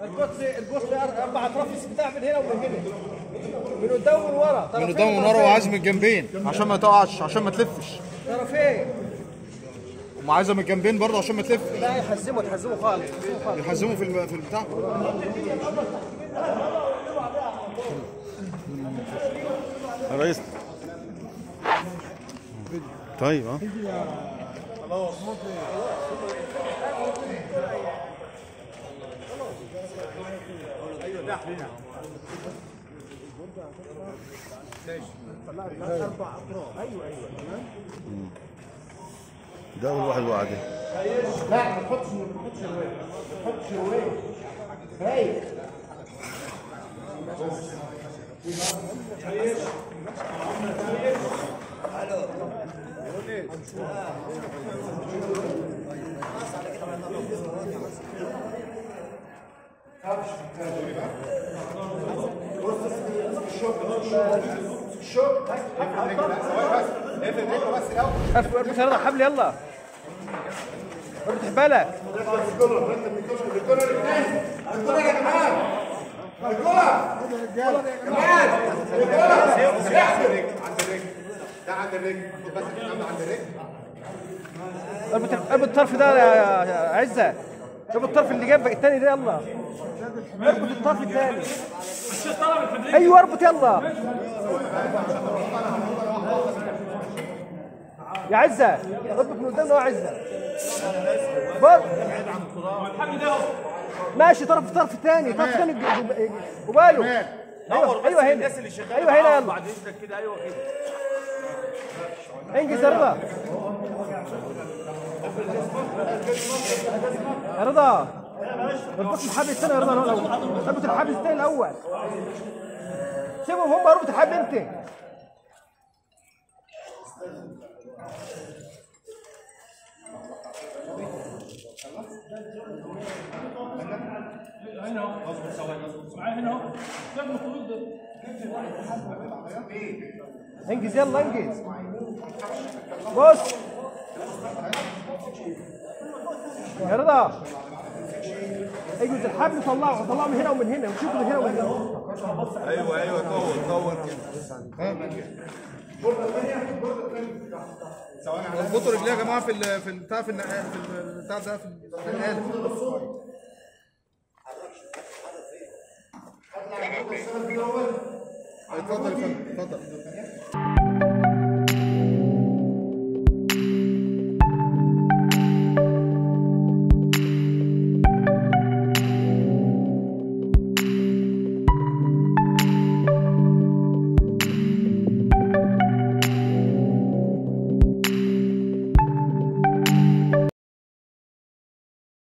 القطر القطر اربع اطراف بتاع من هنا ومن هنا من قدام ومن ورا من قدام ومن ورا وعايز من الجنبين عشان ما تقعش عشان ما تلفش طرفين وعايزه من الجنبين برضه عشان ما تلف لا يحزموا تحزموا خالص يحزموا خالص يحزموا في الم- في البتاع يا ريس طيب اه ده اول واحد وقع ده لا ما تحطش ما تحطش الوين ما تحطش الوين هاي ارفع ارفع رضا حبل يلا ارفع بالك اربط اربط الطرف ده يا يا عزه اربط الطرف اللي جنبك الثاني ده يلا اربط الطرف الثاني ايوه اربط يلا يا عزه اربط من قدامنا يا عزه بص ماشي طرف الطرف الثاني طرف ثاني وباله ايوه ايوه هنا ايوه هنا يلا بعد اذنك كده ايوه كده انجز يا رضا يا رضا اربط الحبل الثاني يا رضا هو الاول اربط الحبل الثاني الاول سيبهم هم اربط الحبل انت انجز يلا انجز بص يا رضا انجز الحبل طلعه طلعه من هنا ومن هنا وشوف من هنا ومن هنا ايوه ايوه طور طور كده اظبطوا رجليه يا جماعه في ال- في البتاع في النقال في البتاع ده في النقال اتفضل يا فندم اتفضل